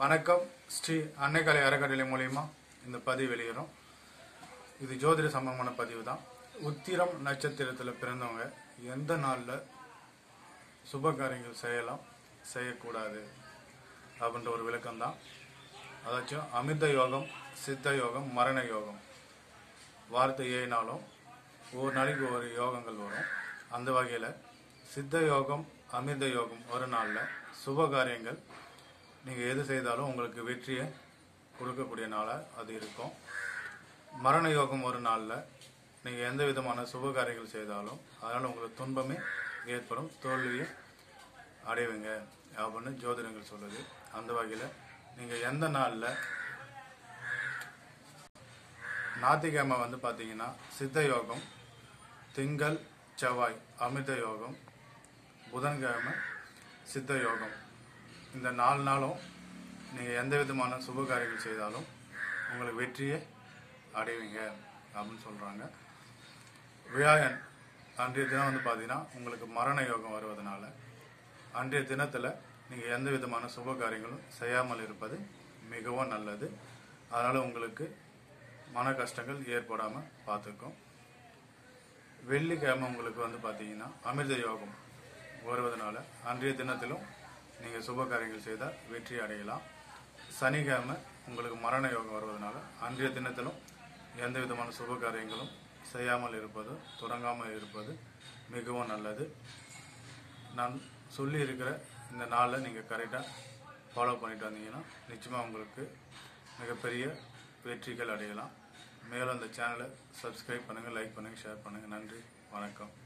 வணக்கம் ஸ்ரீ அன்னைக்கலை அறக்கட்டளை மூலியமா இந்த பதிவு வெளியிடும் இது ஜோதிட சம்பந்தமான பதிவு தான் உத்திரம் நட்சத்திரத்தில் பிறந்தவங்க எந்த நாளில் சுப காரியங்கள் செய்யலாம் செய்யக்கூடாது அப்படின்ற ஒரு விளக்கம் தான் அதாச்சும் அமிர்த யோகம் சித்த யோகம் மரண யோகம் வார்த்தை ஏழினாலும் ஒவ்வொரு நாளைக்கு ஒரு யோகங்கள் வரும் அந்த வகையில் சித்த யோகம் அமிர்த யோகம் ஒரு நாளில் சுப காரியங்கள் நீங்கள் எது செய்தாலும் உங்களுக்கு வெற்றியை கொடுக்கக்கூடிய நாளாக அது இருக்கும் மரண யோகம் ஒரு நாளில் நீங்கள் எந்த விதமான சுப காரியங்கள் செய்தாலும் அதனால் உங்களுக்கு துன்பமே ஏற்படும் தோல்வியை அடைவீங்க அப்படின்னு ஜோதிடங்கள் சொல்லுது அந்த வகையில் நீங்கள் எந்த நாளில் ஞாயிற்றுக்கிழமை வந்து பார்த்தீங்கன்னா சித்த யோகம் திங்கள் செவ்வாய் அமிர்த யோகம் புதன்கிழமை சித்த யோகம் இந்த நாலு நாளும் நீங்கள் எந்த விதமான சுப காரியங்கள் செய்தாலும் உங்களுக்கு வெற்றியை அடைவீங்க அப்படின்னு சொல்கிறாங்க வியாழன் அன்றைய தினம் வந்து பார்த்தீங்கன்னா உங்களுக்கு மரண யோகம் வருவதனால அன்றைய தினத்தில் நீங்கள் எந்த விதமான சுப காரியங்களும் செய்யாமல் இருப்பது மிகவும் நல்லது அதனால் உங்களுக்கு மன கஷ்டங்கள் ஏற்படாமல் பார்த்துக்கும் வெள்ளிக்கிழமை உங்களுக்கு வந்து பார்த்தீங்கன்னா அமிர்த யோகம் வருவதனால அன்றைய தினத்திலும் நீங்கள் சுப காரியங்கள் செய்தால் வெற்றி அடையலாம் சனிக்கிழமை உங்களுக்கு மரண யோகம் வருவதனால அன்றைய தினத்திலும் எந்த விதமான சுப காரியங்களும் செய்யாமல் இருப்பது தொடங்காமல் இருப்பது மிகவும் நல்லது நான் சொல்லி இருக்கிற இந்த நாளில் நீங்கள் கரெக்டாக ஃபாலோ பண்ணிட்டு வந்தீங்கன்னா நிச்சயமாக உங்களுக்கு மிகப்பெரிய வெற்றிகள் அடையலாம் மேலும் இந்த சேனலை சப்ஸ்கிரைப் பண்ணுங்கள் லைக் பண்ணுங்கள் ஷேர் பண்ணுங்கள் நன்றி வணக்கம்